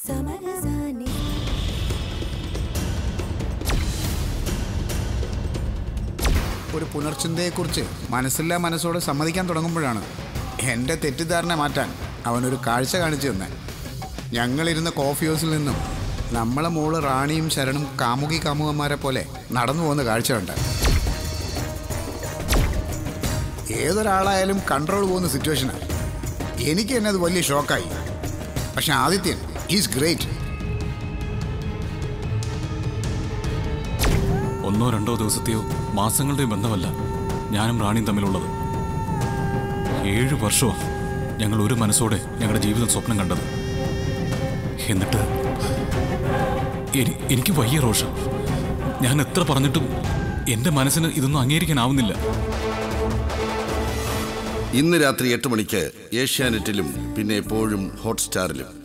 സമരസാനി ഒരു പുനർചിന്തയെക്കുറിച്ച് മനസ്സില്ലാ മനസ്സോടെ സമ്മതിക്കാൻ തുടങ്ങുമ്പോഴാണ് എൻ്റെ തെറ്റിദ്ധാരണ മാറ്റാൻ അവനൊരു കാഴ്ച കാണിച്ചു തന്നെ ഞങ്ങളിരുന്ന കോഫി ഹൗസിൽ നിന്നും നമ്മളെ മോള് റാണിയും ശരണും കാമുകി കാമുകന്മാരെ പോലെ നടന്നു പോകുന്ന കാഴ്ച കണ്ട് ഏതൊരാളായാലും കൺട്രോൾ പോകുന്ന സിറ്റുവേഷനാണ് എനിക്ക് തന്നെ അത് വലിയ ഷോക്കായി പക്ഷെ ആദിത്യൻ ഈസ് ഗ്രേറ്റ് ഒന്നോ രണ്ടോ ദിവസത്തെയോ മാസങ്ങളുടെയോ ബന്ധമല്ല ഞാനും റാണിയും തമ്മിലുള്ളത് ഏഴ് വർഷവും ഞങ്ങൾ ഒരു മനസ്സോടെ ഞങ്ങളുടെ ജീവിതം സ്വപ്നം കണ്ടത് എന്നിട്ട് എനി- എനിക്ക് വയ്യ റോഷ ഞാൻ എത്ര പറഞ്ഞിട്ടും എൻ്റെ മനസ്സിന് ഇതൊന്നും അംഗീകരിക്കാനാവുന്നില്ല ഇന്ന് രാത്രി എട്ട് മണിക്ക് ഏഷ്യാനെറ്റിലും പിന്നെ എപ്പോഴും ഹോട്ട്സ്റ്റാറിലും